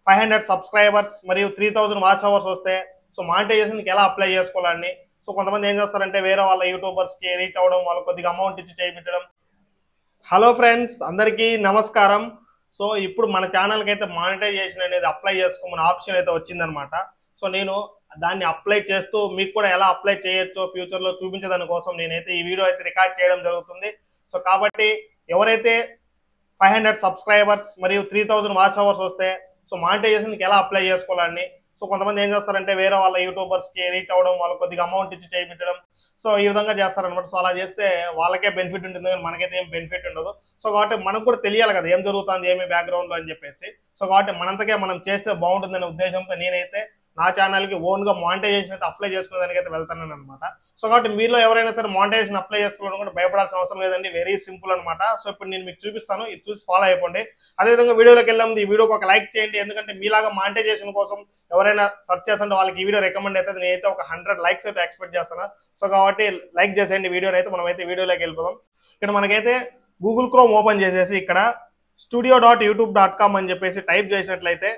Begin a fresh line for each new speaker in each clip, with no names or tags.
five hundred subscribers మరియు three thousand watch hours వస్తే so మానిటైజేషన్కి ఎలా అప్లై చేసుకోవాలని సో కొంతమంది ఏం చేస్తారంటే వేరే వాళ్ళ యూట్యూబర్స్కి రీచ్ అవ్వడం వాళ్ళకి కొద్దిగా అమౌంట్ ఇచ్చి చేయించడం హలో ఫ్రెండ్స్ అందరికీ నమస్కారం సో ఇప్పుడు మన ఛానల్కి అయితే మానిటైజేషన్ అనేది అప్లై చేసుకోమని ఆప్షన్ అయితే వచ్చిందనమాట సో నేను దాన్ని అప్లై చేస్తూ మీకు కూడా ఎలా అప్లై చేయొచ్చో ఫ్యూచర్లో చూపించదాని కోసం నేనైతే ఈ వీడియో అయితే రికార్డ్ చేయడం జరుగుతుంది సో కాబట్టి ఎవరైతే ఫైవ్ హండ్రెడ్ సబ్స్క్రైబర్స్ మరియు త్రీ థౌజండ్ వాచ్ అవర్స్ వస్తే సో మానిటైజేషన్కి ఎలా అప్లై చేసుకోవాలని సో కొంతమంది ఏం చేస్తారంటే వేరే వాళ్ళ యూట్యూబర్స్కి రీచ్ అవ్వడం వాళ్ళకి కొద్దిగా అమౌంట్ ఇచ్చి చేయించడం సో ఈ విధంగా చేస్తారనమాట సో అలా చేస్తే వాళ్ళకే బెనిఫిట్ ఉంటుంది కానీ మనకైతే ఏం బెనిఫిట్ ఉండదు సో కాబట్టి మనకు కూడా తెలియాలి కదా ఏం జరుగుతుంది ఏమి బ్యాక్గ్రౌండ్ లో అని చెప్పేసి సో కాబట్టి మనంతకే మనం చేస్తే బాగుంటుందనే ఉద్దేశంతో నేనైతే నా ఛానల్ కి ఓన్ గా మానిటైజేషన్ అయితే అప్లై చేసుకునేదానికి అయితే వెళ్తాను అనమాట సో కాబట్టి మీలో ఎవరైనా సరే మానిటైజేషన్ అప్లై చేసుకోవడం కూడా భయపడాల్సిన అవసరం లేదండి వెరీ సింపుల్ అనమాట సో ఇప్పుడు నేను మీకు చూపిస్తాను ఇది చూసి ఫాలో అయిపోండి అదేవిధంగా వీడియోలోకి వెళ్ళే ముందు ఈ వీడియోకి ఒక లైక్ చేయండి ఎందుకంటే మీలాగా మానిటైజేషన్ కోసం ఎవరైనా సెర్చ్ చేస్తుంటే వాళ్ళకి ఈ వీడియో రికమెండ్ అయితే నేనైతే ఒక హండ్రెడ్ లైక్స్ అయితే ఎక్స్పెక్ట్ చేస్తాను సో కాబట్టి లైక్ చేసేయండి వీడియోని అయితే మనమైతే వీడియోలోకి వెళ్ళిపోదాం ఇక్కడ మనకైతే గూగుల్ క్రోమ్ ఓపెన్ చేసేసి ఇక్కడ studio dot YouTube dot com అని చెప్పేసి టైప్ చేసినట్లయితే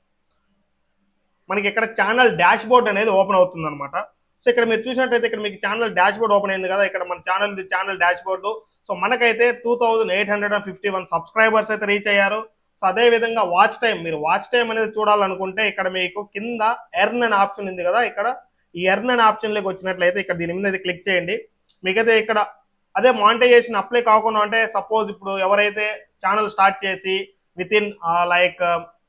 మనకి ఇక్కడ ఛానల్ డాష్ బోర్డ్ అనేది ఓపెన్ అవుతుంది అనమాట సో ఇక్కడ మీరు చూసినట్లయితే ఇక్కడ మీకు ఛానల్ డాష్ బోర్డ్ ఓపెన్ అయింది కదా ఇక్కడ మన channel channel dashboard so మనకైతే two thousand eight hundred and fifty one subscribers అయితే రీచ్ అయ్యారు సో అదే విధంగా వాచ్ టైం మీరు వాచ్ టైం అనేది చూడాలనుకుంటే ఇక్కడ మీకు కింద ఎర్న్ అనే ఆప్షన్ ఉంది కదా ఇక్కడ ఈ ఎర్న్ అనే ఆప్షన్ లోకి వచ్చినట్లయితే ఇక్కడ దీని మీద అయితే క్లిక్ చేయండి మీకైతే ఇక్కడ అదే మానిటైజేషన్ అప్లై కాకుండా అంటే సపోజ్ ఇప్పుడు ఎవరైతే ఛానల్ స్టార్ట్ చేసి within like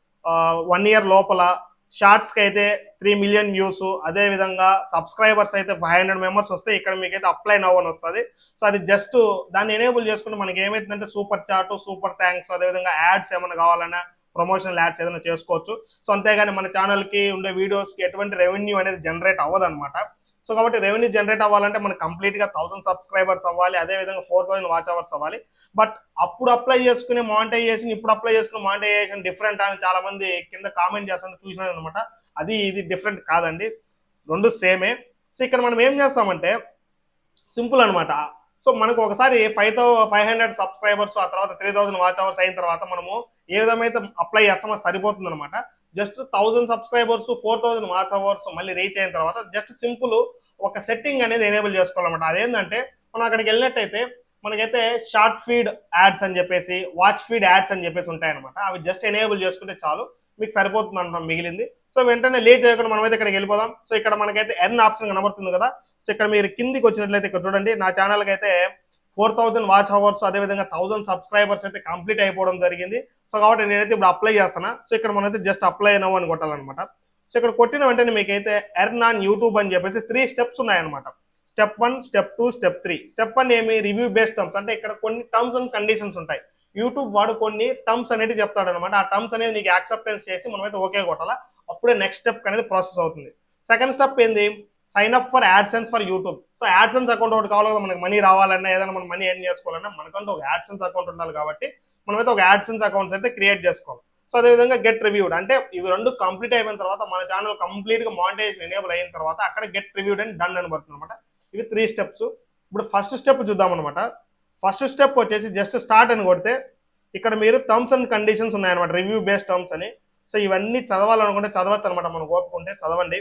one year లోపల షార్ట్స్ కి అయితే త్రీ మిలియన్ వ్యూస్ అదే విధంగా సబ్స్క్రైబర్స్ అయితే ఫైవ్ హండ్రెడ్ మెంబర్స్ వస్తే ఇక్కడ మీకైతే అప్లై నవ్ అని వస్తుంది సో అది జస్ట్ దాన్ని ఎనేబుల్ చేసుకుంటే మనకి ఏమైతుందంటే సూపర్ చాట్ సూపర్ థ్యాంక్స్ అదేవిధంగా యాడ్స్ ఏమైనా కావాలన్నా ప్రమోషనల్ యాడ్స్ ఏదైనా చేసుకోవచ్చు సో అంతేగాని మన ఛానల్ కి ఉండే వీడియోస్ కి ఎటువంటి రెవెన్యూ అనేది జనరేట్ అవ్వదు అనమాట సో కాబట్టి రెవెన్యూ జనరేట్ అవ్వాలంటే మనకి కంప్లీట్ గా థౌసండ్ సబ్స్క్రైబర్స్ అవ్వాలి అదే విధంగా ఫోర్ థౌసండ్ వాచ్ అవర్స్ అవ్వాలి బట్ అప్పుడు అప్లై చేసుకునే మానిటైజేషన్ ఇప్పుడు అప్లై చేసుకునే మానిటైజేషన్ డిఫరెంట్ అని చాలా మంది కింద కామెంట్ చేస్తుంటే చూసినాను అనమాట అది ఇది డిఫరెంట్ కాదండి రెండు సేమే సో ఇక్కడ మనం ఏం చేస్తామంటే సింపుల్ అనమాట సో మనకు ఒకసారి five thou five hundred subscribers ఆ తర్వాత త్రీ థౌసండ్ వాచ్ అవర్స్ అయిన తర్వాత మనము ఏ విధమైతే అప్లై చేస్తామో సరిపోతుంది అనమాట just thousand subscribers four thousand watch hours మళ్ళీ రీచ్ అయిన తర్వాత జస్ట్ సింపుల్ ఒక సెట్టింగ్ అనేది ఎనేబుల్ చేసుకోవాలన్నమాట అదేంటంటే మనం అక్కడికి వెళ్ళినట్టయితే మనకైతే షార్ట్ ఫీడ్ యాడ్స్ అని చెప్పేసి వాచ్ ఫీడ్ యాడ్స్ అని చెప్పేసి ఉంటాయన్నమాట అవి జస్ట్ ఎనేబుల్ చేసుకుంటే చాలు మీకు సరిపోతుంది అనమాట మిగిలింది సో వెంటనే లేట్ చేయకుండా మనమైతే ఇక్కడికి వెళ్ళిపోదాం సో ఇక్కడ మనకైతే ఎర్న్ ఆప్షన్ కనబడుతుంది కదా సో ఇక్కడ మీరు కిందికి వచ్చినట్లయితే ఇక్కడ చూడండి నా ఛానల్కి అయితే ఫోర్ థౌసండ్ వాచ్ అవర్స్ అదేవిధంగా థౌసండ్ సబ్స్క్రైబర్స్ అయితే కంప్లీట్ అయిపోవడం జరిగింది సో కాబట్టి నేనైతే ఇప్పుడు అప్లై చేస్తాను సో ఇక్కడ మనమైతే జస్ట్ అప్లై అయినావు అని కొట్టాలన్నమాట సో ఇక్కడ కొట్టిన వెంటనే మీకైతే ఎర్న్ ఆన్ యూట్యూబ్ అని చెప్పేసి త్రీ స్టెప్స్ ఉన్నాయన్నమాట step one step two step three step one ఏమి రివ్యూ బేస్డ్ టర్మ్స్ అంటే ఇక్కడ కొన్ని టర్మ్స్ అండ్ కండిషన్స్ ఉంటాయి యూట్యూబ్ వాడు కొన్ని టర్మ్స్ అనేది చెప్తాడు అనమాట ఆ టర్మ్స్ అనేది నీకు యాక్సెప్టెన్స్ చేసి మనమైతే ఓకే కొట్టాలా అప్పుడే నెక్స్ట్ స్టెప్ అనేది ప్రాసెస్ అవుతుంది సెకండ్ స్టెప్ ఏంది sign up for AdSense for YouTube so AdSense account ఒకటి కావాలి కదా మనకి మనీ రావాలన్నా ఏదైనా మనం మనీ ఎర్న్ చేసుకోవాలన్నా మనకంటూ ఒక యాడ్సెన్స్ అకౌంట్ ఉండాలి కాబట్టి మనమైతే ఒక యాడ్సెన్స్ అకౌంట్స్ అయితే క్రియేట్ చేసుకోవాలి సో అదేవిధంగా గెట్ రివ్యూడ్ అంటే ఇవి రెండు కంప్లీట్ అయిపోయిన తర్వాత మన ఛానల్ కంప్లీట్ గా మానిటైజేషన్ ఎనేబుల్ అయిన తర్వాత అక్కడ గెట్ రివ్యూడ్ అండ్ డన్ అని పడుతుంది అనమాట ఇవి త్రీ స్టెప్స్ ఇప్పుడు ఫస్ట్ స్టెప్ చూద్దాం అనమాట ఫస్ట్ స్టెప్ వచ్చేసి జస్ట్ స్టార్ట్ అని కొడితే ఇక్కడ మీరు టర్మ్స్ అండ్ కండిషన్స్ ఉన్నాయన్నమాట రివ్యూ బేస్డ్ టర్మ్స్ అని సో ఇవన్నీ చదవాలనుకుంటే చదవచ్చు అనమాట మనం ఓపుకుంటే చదవండి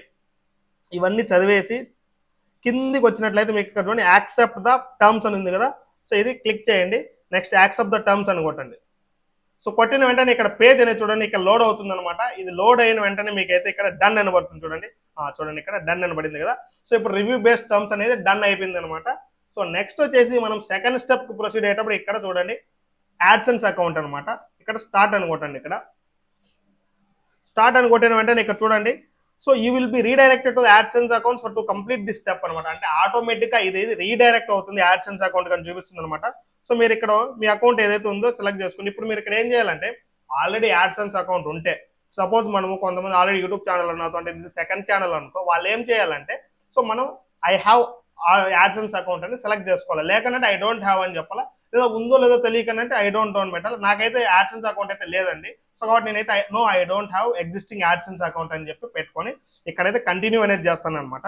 ఇవన్నీ చదివేసి కిందికి వచ్చినట్లయితే మీకు ఇక్కడ చూడండి యాక్సెప్ట్ ద టర్మ్స్ అని ఉంది కదా సో ఇది క్లిక్ చేయండి నెక్స్ట్ యాక్సెప్ట్ ద టర్మ్స్ అని కొట్టండి సో కొట్టిన వెంటనే ఇక్కడ పేజ్ అనేది చూడండి ఇక్కడ లోడ్ అవుతుంది అనమాట ఇది లోడ్ అయిన వెంటనే మీకు అయితే ఇక్కడ డన్ అని పడుతుంది చూడండి చూడండి ఇక్కడ డన్ అని పడింది కదా సో ఇప్పుడు రివ్యూ బేస్డ్ టర్మ్స్ అనేది డన్ అయిపోయింది అనమాట సో నెక్స్ట్ వచ్చేసి మనం సెకండ్ స్టెప్ కు ప్రొసీడ్ అయ్యేటప్పుడు ఇక్కడ చూడండి యాడ్సెన్స్ అకౌంట్ అనమాట ఇక్కడ స్టార్ట్ అని కొట్టండి ఇక్కడ స్టార్ట్ అని కొట్టిన వెంటనే ఇక్కడ చూడండి so you will be redirected to AdSense accounts for to complete this step అనమాట అంటే ఆటోమేటిక్ గా ఇది రీడైరెక్ట్ అవుతుంది యాడ్సెన్స్ అకౌంట్ అని చూపిస్తుంది అనమాట సో మీరు ఇక్కడ మీ అకౌంట్ ఏదైతే ఉందో సెలెక్ట్ చేసుకోండి ఇప్పుడు మీరు ఇక్కడ ఏం చేయాలంటే ఆల్రెడీ యాడ్సెన్స్ అకౌంట్ ఉంటే సపోజ్ మనము కొంతమంది ఆల్రెడీ యూట్యూబ్ ఛానల్ అన్నతో అంటే ఇది సెకండ్ ఛానల్ అనుకో వాళ్ళు ఏం చేయాలంటే సో మనం ఐ హ్యావ్ యాడ్సెన్స్ అకౌంట్ అని సెలెక్ట్ చేసుకోవాలి లేకంటే ఐ డోంట్ హ్యావ్ అని చెప్పాలా లేదా ఉందో లేదో తెలియకనంటే ఐ డోంట్ డోంట్ పెట్టాలి నాకైతే యాడ్సెన్స్ అకౌంట్ అయితే లేదండి సో కాబట్టి నేనైతే no I don't have existing AdSense account అని చెప్పి పెట్టుకొని ఇక్కడైతే కంటిన్యూ అనేది చేస్తాను అనమాట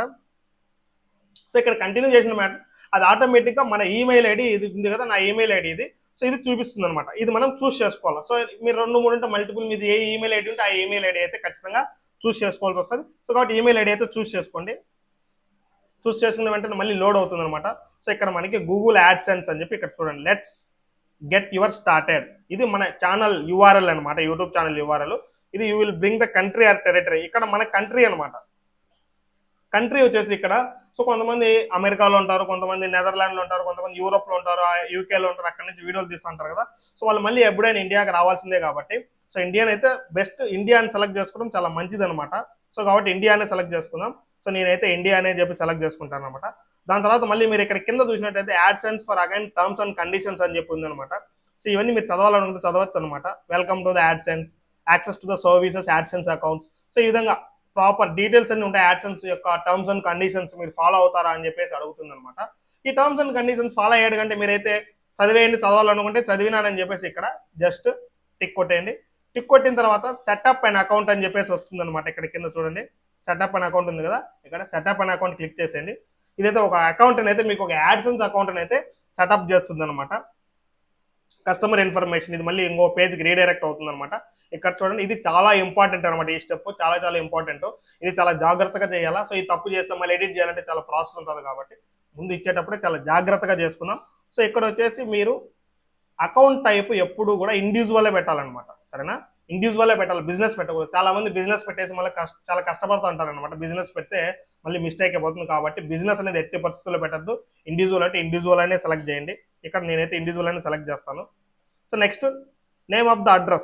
సో ఇక్కడ కంటిన్యూ చేసిన మ్యాటర్ అది ఆటోమేటిక్గా మన ఈమెయిల్ ఐడి ఇది ఉంది కదా నా ఈమెయిల్ ఐడి ఇది సో ఇది చూపిస్తుంది అనమాట ఇది మనం చూస్ చేసుకోవాలి సో మీరు రెండు మూడు ఉంటే మల్టిపుల్ మీది ఏ ఈమెయిల్ ఐడి ఉంటే ఆ ఈమెయిల్ ఐడి అయితే ఖచ్చితంగా చూస్ చేసుకోవాల్సి వస్తుంది సో కాబట్టి ఈమెయిల్ ఐడి అయితే చూస్ చేసుకోండి చూస్ చేసుకున్న వెంటనే మళ్ళీ లోడ్ అవుతుంది అనమాట సో ఇక్కడ మనకి గూగుల్ యాడ్సెన్స్ అని చెప్పి ఇక్కడ చూడండి లెట్స్ గెట్ యువర్ స్టార్టెడ్ ఇది మన ఛానల్ యూఆర్ఎల్ అనమాట యూట్యూబ్ ఛానల్ యూఆర్ఎల్ ఇది you will bring the country or territory ఇక్కడ మన కంట్రీ అనమాట కంట్రీ వచ్చేసి ఇక్కడ సో కొంతమంది అమెరికాలో ఉంటారు కొంతమంది నెదర్లాండ్ లో ఉంటారు కొంతమంది యూరోప్ లో ఉంటారు యూకేలో ఉంటారు అక్కడ నుంచి వీడియోలు తీస్తుంటారు కదా సో వాళ్ళు మళ్ళీ ఎప్పుడైనా ఇండియాకి రావాల్సిందే కాబట్టి సో ఇండియన్ అయితే బెస్ట్ ఇండియాని సెలెక్ట్ చేసుకోవడం చాలా మంచిది అనమాట సో కాబట్టి ఇండియానే సెలెక్ట్ చేసుకుందాం సో నేనైతే ఇండియా అనే చెప్పి సెలెక్ట్ చేసుకుంటాను అనమాట దాని తర్వాత మళ్ళీ మీరు ఇక్కడ కింద చూసినట్టయితే AdSense for again terms and conditions అని చెప్పి ఉందన్నమాట సో ఇవన్నీ మీరు చదవాలనుకుంటే చదవచ్చు అనమాట welcome to the AdSense access to the services AdSense accounts so ఈ విధంగా ప్రాపర్ డీటెయిల్స్ అన్ని ఉంటాయి యాడ్సెన్స్ యొక్క టర్మ్స్ అండ్ కండిషన్స్ మీరు ఫాలో అవుతారా అని చెప్పేసి అడుగుతుంది అనమాట ఈ టర్మ్స్ అండ్ కండిషన్స్ ఫాలో అయ్యాడు కంటే మీరైతే చదివేయండి చదవాలనుకుంటే చదివినానని చెప్పేసి ఇక్కడ జస్ట్ టిక్ కొట్టేయండి టిక్ కొట్టిన తర్వాత సెటప్ అండ్ అకౌంట్ అని చెప్పేసి వస్తుంది అనమాట ఇక్కడ కింద చూడండి సెటప్ అండ్ అకౌంట్ ఉంది కదా ఇక్కడ సెటప్ అండ్ అకౌంట్ క్లిక్ చేసేయండి ఇదైతే ఒక అకౌంట్ అయితే మీకు ఒక యాడ్సెన్స్ అకౌంట్ అయితే సెటప్ చేస్తుంది అనమాట కస్టమర్ ఇన్ఫర్మేషన్ ఇది మళ్ళీ ఇంకో పేజ్కి రీడైరెక్ట్ అవుతుంది అనమాట ఇక్కడ చూడండి ఇది చాలా ఇంపార్టెంట్ అనమాట ఈ స్టెప్ చాలా చాలా ఇంపార్టెంట్ ఇది చాలా జాగ్రత్తగా చేయాలా సో ఈ తప్పు చేస్తే మళ్ళీ ఎడిట్ చేయాలంటే చాలా ప్రాసెస్ ఉంటుంది కాబట్టి ముందు ఇచ్చేటప్పుడే చాలా జాగ్రత్తగా చేసుకుందాం సో ఇక్కడ వచ్చేసి మీరు అకౌంట్ టైప్ ఎప్పుడు కూడా ఇండివిజువలే పెట్టాలన్నమాట సరేనా ఇండివిజువలే పెట్టాలి బిజినెస్ పెట్టకూడదు చాలా మంది బిజినెస్ పెట్టేసి మళ్ళీ కష్ట చాలా కష్టపడుతూ ఉంటారు అనమాట బిజినెస్ పెడితే మళ్ళీ మిస్టేక్ అయిపోతుంది కాబట్టి బిజినెస్ అనేది ఎట్టి పరిస్థితుల్లో పెట్టద్దు ఇండివిజువల్ అంటే ఇండివిజువల్ అనే సెలెక్ట్ చేయండి ఇక్కడ నేనైతే ఇండివిజువల్ అనే సెలెక్ట్ చేస్తాను so next name of the address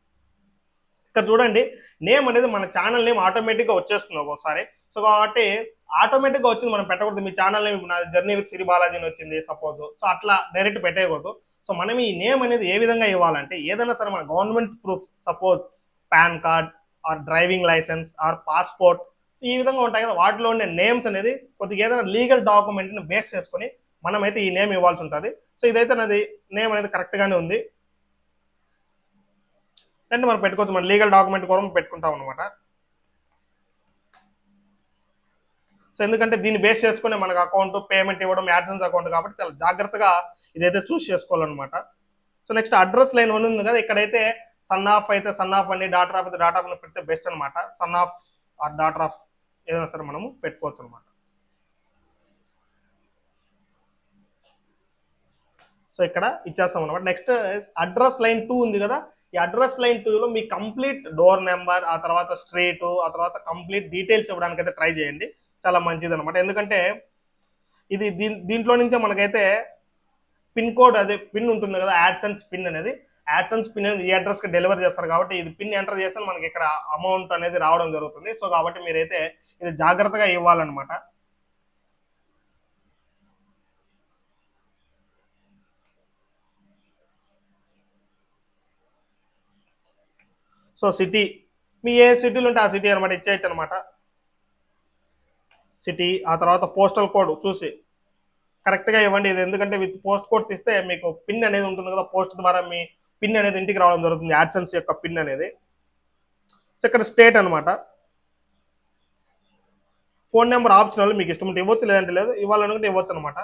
ఇక్కడ చూడండి నేమ్ అనేది మన ఛానల్ నేమ్ ఆటోమేటిక్గా వచ్చేస్తుంది ఒక్కోసారి సో కాబట్టి ఆటోమేటిక్గా వచ్చింది మనం పెట్టకూడదు మీ ఛానల్ నేమ్ నా జర్నీ విత్ సిరి బాలాజీ అని వచ్చింది సపోజ్ సో అట్లా డైరెక్ట్ పెట్టేయకూడదు సో మనం ఈ నేమ్ అనేది ఏ విధంగా ఇవ్వాలంటే ఏదైనా సరే మన government proof suppose PAN card or driving licence or passport ఈ విధంగా ఉంటాయి కదా వాటిలో ఉండే నేమ్స్ అనేది కొద్దిగా ఏదైనా లీగల్ డాక్యుమెంట్ని బేస్ చేసుకొని మనమైతే ఈ నేమ్ ఇవ్వాల్సి ఉంటుంది సో ఇదైతే నాది నేమ్ అనేది కరెక్ట్గానే ఉంది అంటే మనం పెట్టుకోవచ్చు మన లీగల్ డాక్యుమెంట్ కోసం పెట్టుకుంటాం అనమాట సో ఎందుకంటే దీన్ని బేస్ చేసుకుని మనకు అకౌంట్ పేమెంట్ ఇవ్వడం యాడ్సెన్స్ అకౌంట్ కాబట్టి చాలా జాగ్రత్తగా ఇదైతే చూస్ చేసుకోవాలన్నమాట so next address line one ఉంది కదా ఇక్కడైతే సన్ ఆఫ్ అయితే సన్ ఆఫ్ అని డాటర్ ఆఫ్ అయితే డాటర్ ఆఫ్ అని పెడితే బెస్ట్ అనమాట son of or daughter of ఏదైనా సరే మనము పెట్టుకోవచ్చు అనమాట సో ఇక్కడ ఇచ్చేస్తాం అనమాట నెక్స్ట్ అడ్రస్ లైన్ టూ ఉంది కదా ఈ అడ్రస్ లైన్ టూలో మీ కంప్లీట్ డోర్ నెంబర్ ఆ తర్వాత స్ట్రీట్ ఆ తర్వాత కంప్లీట్ డీటెయిల్స్ ఇవ్వడానికి అయితే ట్రై చేయండి చాలా మంచిది అనమాట ఎందుకంటే ఇది దీని దీంట్లో నుంచే మనకైతే పిన్ కోడ్ అదే పిన్ ఉంటుంది కదా యాడ్సెన్స్ పిన్ అనేది యాడ్సెన్స్ పిన్ అనేది ఈ అడ్రస్కి డెలివర్ చేస్తారు కాబట్టి ఇది పిన్ ఎంటర్ చేస్తే మనకి ఇక్కడ అమౌంట్ అనేది రావడం జరుగుతుంది సో కాబట్టి మీరైతే ఇది జాగ్రత్తగా ఇవ్వాలన్నమాట సో సిటీ మీ ఏ సిటీలు ఉంటే ఆ సిటీ అనమాట ఇచ్చేయచ్చు అనమాట సిటీ ఆ తర్వాత పోస్టల్ కోడ్ చూసి కరెక్ట్గా ఇవ్వండి ఇది ఎందుకంటే విత్ పోస్ట్ కోడ్ తీస్తే మీకు పిన్ అనేది ఉంటుంది కదా పోస్ట్ ద్వారా మీ పిన్ అనేది ఇంటికి రావడం జరుగుతుంది యాడ్సెన్స్ యొక్క పిన్ అనేది సో ఇక్కడ స్టేట్ అనమాట ఫోన్ నెంబర్ ఆప్షనల్ మీకు ఇష్టం ఉంటే ఇవ్వచ్చు లేదంటే లేదు ఇవ్వాలనుకుంటే ఇవ్వచ్చు అనమాట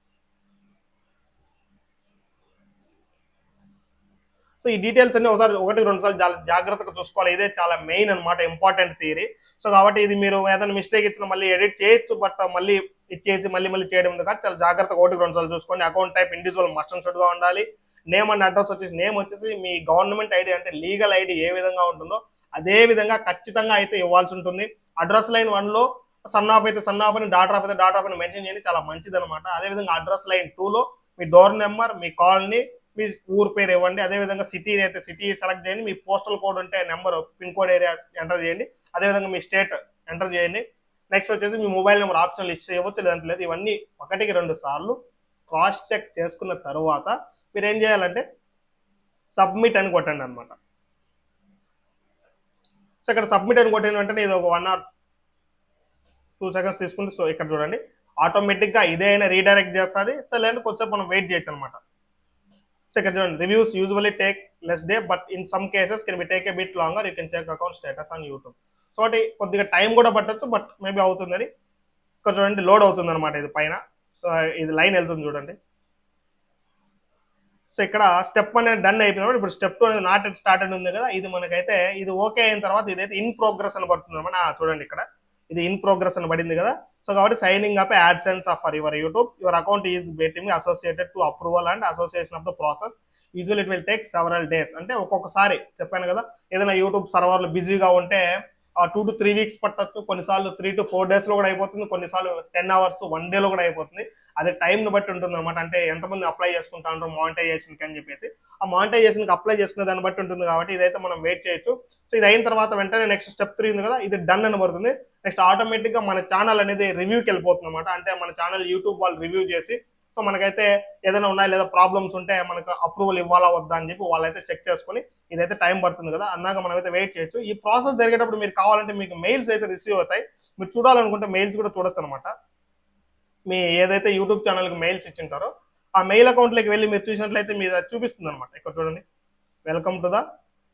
సో ఈ డీటెయిల్స్ అన్ని ఒకసారి ఒకటి రెండు సార్లు చాలా జాగ్రత్తగా చూసుకోవాలి ఇదే చాలా మెయిన్ అనమాట ఇంపార్టెంట్ థియరీ సో కాబట్టి ఇది మీరు ఏదైనా మిస్టేక్ ఇచ్చిన మళ్ళీ ఎడిట్ చేయొచ్చు బట్ మళ్ళీ ఇచ్చేసి మళ్ళీ మళ్ళీ చేయడం ఉంది కాబట్టి చాలా జాగ్రత్తగా ఒకటి రెండు సార్లు చూసుకోండి అకౌంట్ టైప్ ఇండివిజువల్ మస్ట్ గా ఉండాలి నేమ్ అండ్ అడ్రస్ వచ్చేసి నేమ్ వచ్చేసి మీ గవర్నమెంట్ ఐడి అంటే లీగల్ ఐడి ఏ విధంగా ఉంటుందో అదే విధంగా ఖచ్చితంగా అయితే ఇవ్వాల్సి ఉంటుంది అడ్రస్ లైన్ వన్ లో సన్ ఆఫ్ అయితే సన్ ఆఫ్ అని డాటర్ ఆఫ్ అయితే డాటర్ ఆఫ్ అని మెన్షన్ చేయండి చాలా మంచిది అనమాట అదేవిధంగా అడ్రస్ లైన్ టూలో మీ డోర్ నెంబర్ మీ కాలనీ మీ ఊరు పేరు ఇవ్వండి అదేవిధంగా సిటీ అయితే సిటీ సెలెక్ట్ చేయండి మీ పోస్టల్ కోడ్ ఉంటే number pin code area enter చేయండి అదేవిధంగా మీ స్టేట్ ఎంటర్ చేయండి నెక్స్ట్ వచ్చేసి మీ మొబైల్ నెంబర్ ఆప్షన్లు ఇచ్చి చేయవచ్చు లేదంటే లేదు ఇవన్నీ ఒకటికి రెండు సార్లు క్రాస్ చెక్ చేసుకున్న తర్వాత మీరు ఏం చేయాలంటే సబ్మిట్ అని కొట్టండి అనమాట సో ఇక్కడ సబ్మిట్ అని కొట్టిన వెంటనే ఇది ఒక వన్ ఆర్ టూ సెకండ్స్ తీసుకుంటే సో ఇక్కడ చూడండి ఆటోమేటిక్గా ఇదే అయినా రీడైరెక్ట్ చేస్తుంది సో లేదంటే కొద్దిసేపు మనం వెయిట్ చేయొచ్చు అనమాట సో ఇక్కడ చూడండి reviews usually take less day but in some cases can be take a bit longer you can check account status on YouTube so ఒకటి కొద్దిగా టైం కూడా పట్టచ్చు బట్ మేబీ అవుతుందని ఇక్కడ చూడండి లోడ్ అవుతుంది అనమాట ఇది పైన సో ఇది లైన్ వెళ్తుంది చూడండి సో సో ఇక్కడ స్టెప్ అనేది డన్ అయిపోయింది కాబట్టి ఇప్పుడు స్టెప్ టూ అనేది నాట్ స్టార్టెడ్ ఉంది కదా ఇది మనకైతే ఇది ఓకే అయిన తర్వాత ఇదైతే ఇన్ ప్రోగ్రెస్ అని పడుతుంది అనమాట ఆ, చూడండి ఇక్కడ ఇది ఇన్ ప్రోగ్రెస్ అని పడింది కదా సో కాబట్టి signing up AdSense off for your YouTube your account is getting associated to approval and association of the process usual it will take several days అంటే ఒక్కొక్కసారి చెప్పాను కదా ఏదైనా యూట్యూబ్ సర్వర్లు బిజీగా ఉంటే టూ టు త్రీ వీక్స్ పట్టచ్చు కొన్నిసార్లు త్రీ టు ఫోర్ డేస్ లో కూడా అయిపోతుంది కొన్నిసార్లు టెన్ అవర్స్ వన్ డే లో కూడా అయిపోతుంది అదే టైం ని బట్టి ఉంటుంది అనమాట అంటే ఎంతమంది అప్లై చేసుకుంటారు మానిటైజేషన్ కి అని చెప్పేసి ఆ మానిటైజేషన్ కి అప్లై చేసుకునే దాన్ని బట్టి ఉంటుంది కాబట్టి ఇదైతే మనం వెయిట్ చేయొచ్చు సో ఇది అయిన తర్వాత వెంటనే నెక్స్ట్ స్టెప్ త్రీ ఉంది కదా ఇది డన్ అని పడుతుంది నెక్స్ట్ ఆటోమేటిక్ గా మన ఛానల్ అనేది రివ్యూకి వెళ్ళిపోతుంది అనమాట అంటే మన ఛానల్ యూట్యూబ్ వాళ్ళు రివ్యూ చేసి సో మనకైతే ఏదైనా ఉన్నాయి లేదా ప్రాబ్లమ్స్ ఉంటే మనకు అప్రూవల్ ఇవ్వాలా వద్దా అని చెప్పి వాళ్ళైతే చెక్ చేసుకొని ఇదైతే టైం పడుతుంది కదా అన్నాక మనం అయితే వెయిట్ చేయొచ్చు ఈ ప్రాసెస్ జరిగేటప్పుడు మీరు కావాలంటే మీకు మెయిల్స్ అయితే రిసీవ్ అవుతాయి మీరు చూడాలనుకుంటే మెయిల్స్ కూడా చూడొచ్చు అనమాట మీ ఏదైతే యూట్యూబ్ ఛానల్కి మెయిల్స్ ఇచ్చింటారో ఆ మెయిల్ అకౌంట్లోకి వెళ్ళి మీరు చూసినట్లయితే మీద చూపిస్తుంది అనమాట ఇక్కడ చూడండి welcome to the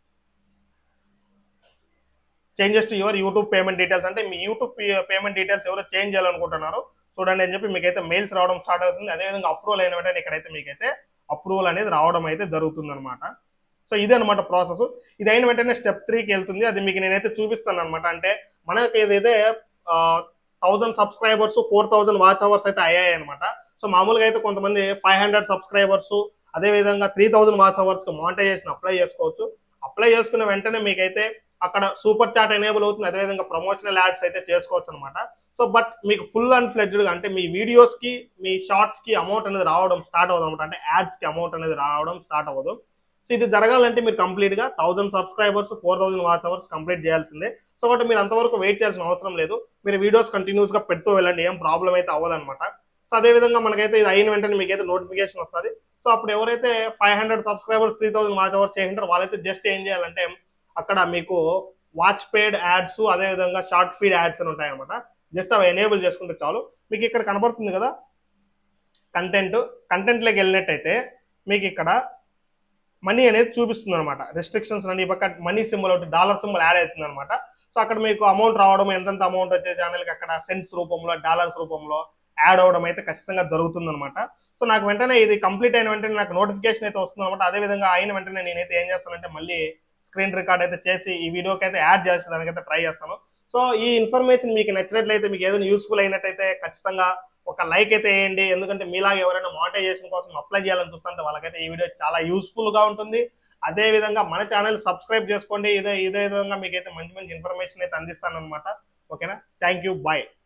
changes to your YouTube payment details అంటే మీ యూట్యూబ్ పేమెంట్ డీటెయిల్స్ ఎవరో చేంజ్ చేయాలనుకుంటున్నారో చూడండి అని చెప్పి మీకైతే మెయిల్స్ రావడం స్టార్ట్ అవుతుంది అదేవిధంగా అప్రూవల్ అయిన వెంటనే ఇక్కడైతే మీకైతే అప్రూవల్ అనేది రావడం అయితే జరుగుతుంది అనమాట సో ఇదే అనమాట ప్రాసెస్ ఇది అయిన వెంటనే స్టెప్ త్రీకి వెళ్తుంది అది మీకు నేనైతే చూపిస్తాను అనమాట అంటే మనకి ఏదైతే thousand subscribers four thousand watch hours అయితే అయ్యాయి అనమాట సో మామూలుగా అయితే కొంతమంది ఫైవ్ హండ్రెడ్ సబ్స్క్రైబర్స్ అదే విధంగా త్రీ థౌజండ్ వాచ్ అవర్స్ కి మానిటైజేషన్ అప్లై చేసుకోవచ్చు అప్లై చేసుకున్న వెంటనే మీకైతే అక్కడ సూపర్ చాట్ ఎనేబుల్ అవుతుంది అదేవిధంగా ప్రమోషనల్ యాడ్స్ అయితే చేసుకోవచ్చు అనమాట సో బట్ మీకు ఫుల్ అండ్ ఫ్లెడ్జ్డ్ గా అంటే మీ వీడియోస్ కి మీ షార్ట్స్ కి అమౌంట్ అనేది రావడం స్టార్ట్ అవ్వదు అనమాట అంటే యాడ్స్ కి అమౌంట్ అనేది రావడం స్టార్ట్ అవ్వదు సో ఇది జరగాలంటే మీరు కంప్లీట్ గా thousand subscribers four thousand watch hours complete చేయాల్సిందే సో కాబట్టి మీరు అంతవరకు వెయిట్ చేయాల్సిన అవసరం లేదు మీరు వీడియోస్ కంటిన్యూస్ గా పెడుతూ వెళ్ళండి ఏం ప్రాబ్లం అయితే అవ్వదన్నమాట సో అదే విధంగా మనకైతే ఇది అయిన వెంటనే మీకైతే నోటిఫికేషన్ వస్తుంది సో అప్పుడు ఎవరైతే five hundred subscribers three thousand watch hours చేసింటారో వాళ్ళైతే జస్ట్ ఏం చేయాలంటే అక్కడ మీకు వాచ్ పేడ్ యాడ్స్ అదే విధంగా షార్ట్ ఫీడ్ యాడ్స్ అని ఉంటాయి అనమాట జస్ట్ అవి ఎనేబుల్ చేసుకుంటే చాలు మీకు ఇక్కడ కనబడుతుంది కదా కంటెంట్ కంటెంట్లోకి వెళ్ళినట్టయితే మీకు ఇక్కడ మనీ అనేది చూపిస్తుంది అనమాట రెస్ట్రిక్షన్స్ అన్ని ఈ పక్క మనీ సింబల్ ఒకటి డాలర్ సింబల్ యాడ్ అవుతుంది అనమాట సో అక్కడ మీకు అమౌంట్ రావడం ఎంతెంత అమౌంట్ వచ్చే ఛానల్కి అక్కడ సెన్స్ రూపంలో డాలర్స్ రూపంలో యాడ్ అవడం అయితే ఖచ్చితంగా జరుగుతుంది అనమాట సో నాకు వెంటనే ఇది కంప్లీట్ అయిన వెంటనే నాకు నోటిఫికేషన్ అయితే వస్తుంది అనమాట అదే విధంగా అయిన వెంటనే నేనైతే ఏం చేస్తానంటే మళ్ళీ స్క్రీన్ రికార్డ్ అయితే చేసి ఈ వీడియోకి అయితే యాడ్ చేసి దానికైతే ట్రై చేస్తాను సో ఈ ఇన్ఫర్మేషన్ మీకు నచ్చినట్లయితే మీకు ఏదైనా యూస్ఫుల్ అయినట్టయితే ఖచ్చితంగా ఒక లైక్ అయితే వేయండి ఎందుకంటే మీలాగా ఎవరైనా మానిటైజేషన్ కోసం అప్లై చేయాలని చూస్తుంటే వాళ్ళకైతే ఈ వీడియో చాలా యూస్ఫుల్ గా ఉంటుంది అదే విధంగా మన ఛానల్ సబ్స్క్రైబ్ చేసుకోండి ఇదే ఇదే విధంగా మీకైతే మంచి మంచి ఇన్ఫర్మేషన్ అయితే అందిస్తాను అనమాట ఓకేనా థ్యాంక్ యూ బాయ్